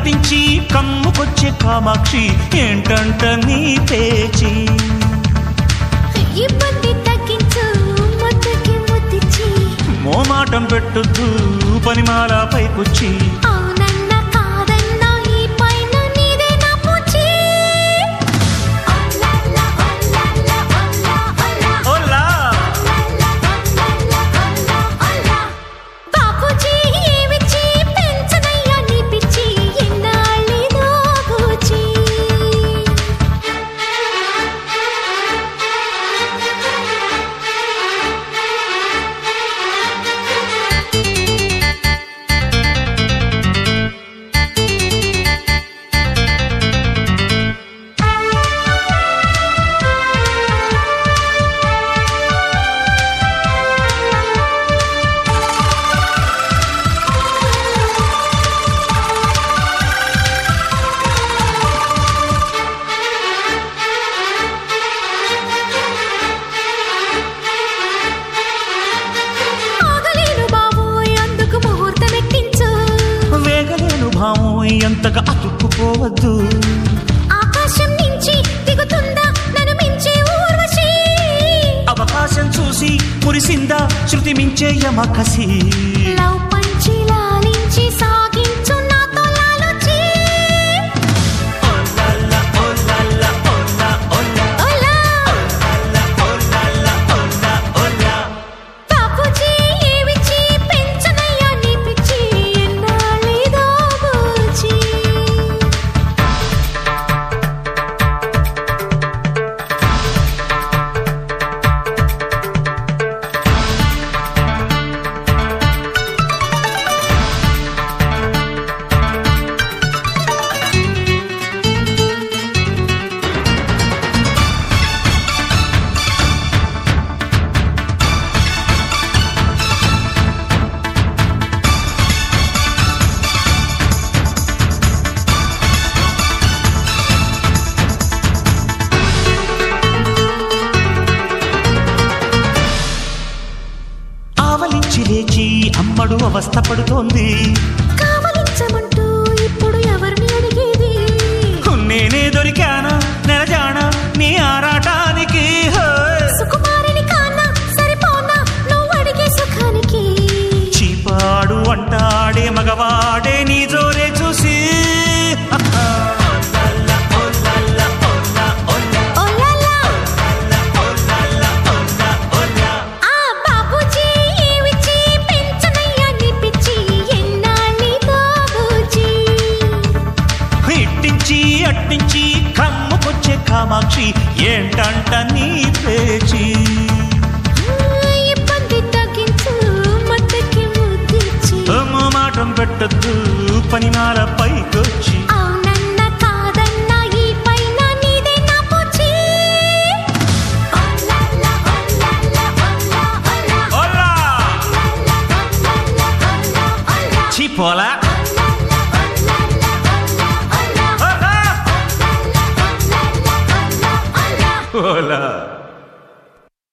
అట్టించి కమ్ముకొచ్చే కామాక్షి ఏంటంట నీ పేచి ఇబ్బంది తగ్గించు ముద్దకి ముద్దిచ్చి మోమాటం పెట్టొద్దు పనిమాల పైకొచ్చి అవునన్న కాదన్న ఈ పైన నీదే నా పూచి ఓలా బాపూజీ ఏమిచ్చి పెంచనయ్యా నీ పిచ్చి ఎన్నాళ్ళిదో పూచి ఆగలేను బాబోయ్ అందుకు ముహూర్తం ఎక్కించు వేగలేను భావం ఎంతగా అతుక్కుపోవద్దు ఆకాశం నుంచి దిగుతుందా నన్ను మించే ఊర్వశి అవకాశం చూసి మురిసిందా శృతి మించే యమకసి లవ్ పంచి లాలించి సాగించు నాతో లాలుచి ఓలాలా, ఓలాలా, ఓలా, ఓలా, ఓలా ఓలాలా, ఓలా, ఓలా. బాపూజీ ఏమిచ్చి పెంచనయ్యా నీ పిచ్చి ఎన్నాళ్ళిదో బూచి ఆవలించి లేచి అమ్మడు అవస్థ పడుతోంది కావలించమంటూ ఇప్పుడు ఎవరిని అడిగేది నేనే దొరికానా నెలజానా నీ ఆరాటానికి హోయ్. సుకుమారిని కానా సరిపోనా నువ్వు అడిగే సుఖానికి చీపాడు అంటాడే మగవాడే నీ జోరే చూసి ఓలాలా, ఓలాలా, ఓలా, ఓలా, ఓలాలా ఓలాలా, ఓలా, ఓలా. ఆ బాబూజీ ఏమిచ్చి పెంచనయ్యా నీ పిచ్చి ఎన్నాళ్ళిదో బూచి ఇట్టించి అట్టించి కమ్ముకొచ్చే కామాక్షి ఏంటంట నీ పేచి ఇబ్బంది తగ్గించు మట్టకి ముద్దిచ్చి మాటం పెట్టద్దు పనిమాల పైకొచ్చి అవునన్న కాదన్న ఈ పైన నీదే నా పూచి ఓలాలా ఓలాలా ఓలా ఓలా ఓలా ఓలాలా ఓలాలా ఓలా చీపోలా ఓలాలా ఓలాలా ఓలా ఓలా ఓలా ఓలాలా ఓలాలా ఓలా ఓలా